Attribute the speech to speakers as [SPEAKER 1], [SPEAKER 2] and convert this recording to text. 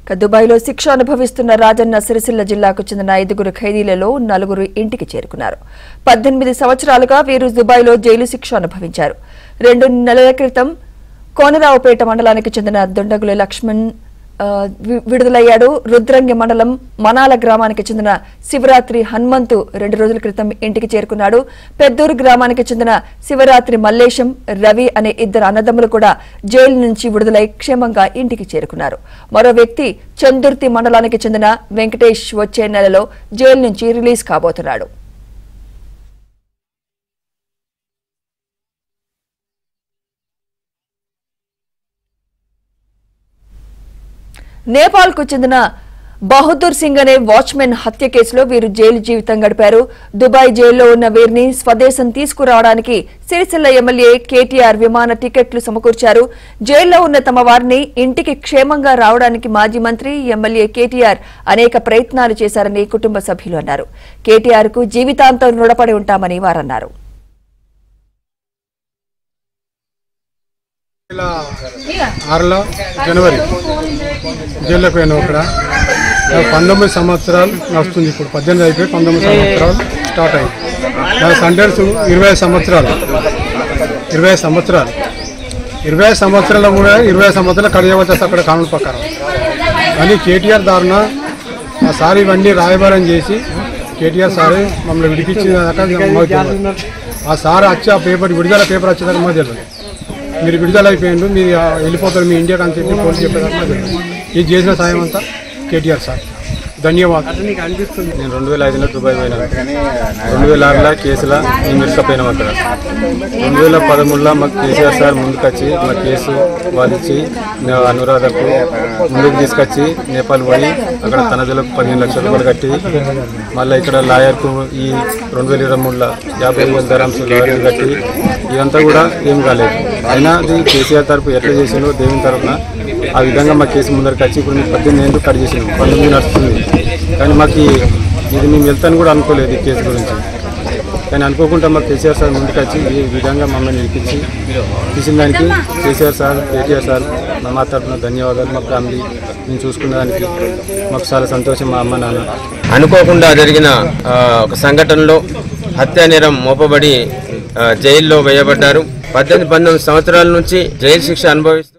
[SPEAKER 1] ఇక దుబాయ్లో శిక్ష అనుభవిస్తున్న రాజన్న సిరిసిల్ల జిల్లాకు చెందిన ఐదుగురు ఖైదీలలో నలుగురు ఇంటికి చేరుకున్నారు పద్దెనిమిది సంవత్సరాలుగా వీరు దుబాయ్లో జైలు శిక్ష అనుభవించారు రెండు నెలల క్రితం కోనరావుపేట మండలానికి చెందిన దొండగుల లక్ష్మణ్ ఆ, వి- విడుదలయ్యాడు రుద్రంగి మండలం మనాల గ్రామానికి చెందిన శివరాత్రి హనుమంతు రెండు రోజుల క్రితం ఇంటికి చేరుకున్నాడు పెద్దూరు గ్రామానికి చెందిన శివరాత్రి మల్లేశం రవి అనే ఇద్దరు అన్నదమ్ములు కూడా జైలు నుంచి విడుదలై క్షేమంగా ఇంటికి చేరుకున్నారు మరో వ్యక్తి చందుర్తి మండలానికి చెందిన వెంకటేష్ వచ్చే నెలలో జైలు నుంచి రిలీజ్ కాబోతున్నాడు నేపాల్కు చెందిన బహదూర్ సింగ్ అనే వాచ్మెన్ హత్య కేసులో వీరు జైలు జీవితం గడిపారు దుబాయ్ జైల్లో ఉన్న వీరిని స్వదేశం తీసుకురావడానికి సిరిసిల్ల ఎమ్మెల్యే కేటీఆర్ విమాన టికెట్లు సమకూర్చారు జైల్లో ఉన్న తమ వారిని ఇంటికి క్షేమంగా రావడానికి మాజీ మంత్రి ఎమ్మెల్యే కేటీఆర్ అనేక ప్రయత్నాలు చేశారని కుటుంబ సభ్యులు అన్నారు కేటీఆర్ కు జీవితాంతం రుణపడి ఉంటామని వారన్నారు
[SPEAKER 2] ఇలా ఆరులో జనవరి జైల్లోకి పోయాను ఇక్కడ నాకు పంతొమ్మిది సంవత్సరాలు వస్తుంది ఇప్పుడు పద్దెనిమిది అయిపోయి పంతొమ్మిది సంవత్సరాలు స్టార్ట్ అయింది నా సంటెన్స్ ఇరవై సంవత్సరాలు ఇరవై సంవత్సరాలు ఇరవై సంవత్సరాలు కూడా ఇరవై సంవత్సరాలు కడియవచ్చేసి అక్కడ కానూన్ ప్రకారం కానీ కేటీఆర్ దారుణ ఆ సార్ ఇవన్నీ రాయబారం చేసి కేటీఆర్ సార్ మమ్మల్ని విడిపించేదాకా మాకు తెలియదు. ఆ సార్ వచ్చి ఆ పేపర్ విడుదల పేపర్ వచ్చేదాకా మాకు తెలియదు మీరు విడుదల అయిపోయిండు మీరు ఆ, వెళ్ళిపోతారు మీ ఇండియాకి అని చెప్పి పోలీసు చెప్పేదాకా మాకు తెలియదు. ఇది చేసిన సాయం అంతా కేటీఆర్ సార్ ధన్యవాదాలు
[SPEAKER 3] నేను రెండు వేల ఐదులో దుబాయ్ పోయినాను రెండు వేల ఆరులో కేసులో మేము ఇరుకపోయినాం అక్కడ రెండు వేల పదమూడులో మాకు కేసీఆర్ సార్ ముందుకు వచ్చి మా కేసు వాళ్ళు ఇచ్చి మేము అనురాధకు ముందుకు తీసుకొచ్చి నేపాల్ పోయి అక్కడ తనదులకు పదిహేను లక్షల రూపాయలు కట్టి మళ్ళీ ఇక్కడ లాయర్కు ఈ రెండు వేల ఇరవై మూడులో యాభై వేల ధరాంశ లాయర్కి కట్టి ఇదంతా కూడా ఏం కాలేదు అయినా అది కేసీఆర్ తరపు ఎట్లా చేసిందో దేవుని తరపున ఆ విధంగా మా కేసు ముందరికి వచ్చి ఇప్పుడు మేము పద్దెనిమిది ఏళ్ళు కట్ చేసినాం పంతొమ్మిది నడుస్తుంది కానీ మాకు ఈ- ఇది మేము వెళ్తాను కూడా అనుకోలేదు ఈ కేసు గురించి కానీ అనుకోకుండా మాకు కేసీఆర్ సార్ ముందుకు వచ్చి ఈ విధంగా మమ్మల్ని నిలిపించి తీసిన దానికి కేసీఆర్ సార్ కేటీఆర్ సార్ మా మా తరఫున ధన్యవాదాలు మా ఫ్యామిలీ మేము చూసుకున్న దానికి మాకు చాలా సంతోషం మా అమ్మ నాన్న
[SPEAKER 4] అనుకోకుండా జరిగిన ఆ, ఒక సంఘటనలో హత్యా నేరం మోపబడి ఆ, జైల్లో వేయబడ్డారు పద్దెనిమిది పంతొమ్మిది సంవత్సరాల నుంచి జైలు శిక్ష అనుభవిస్తూ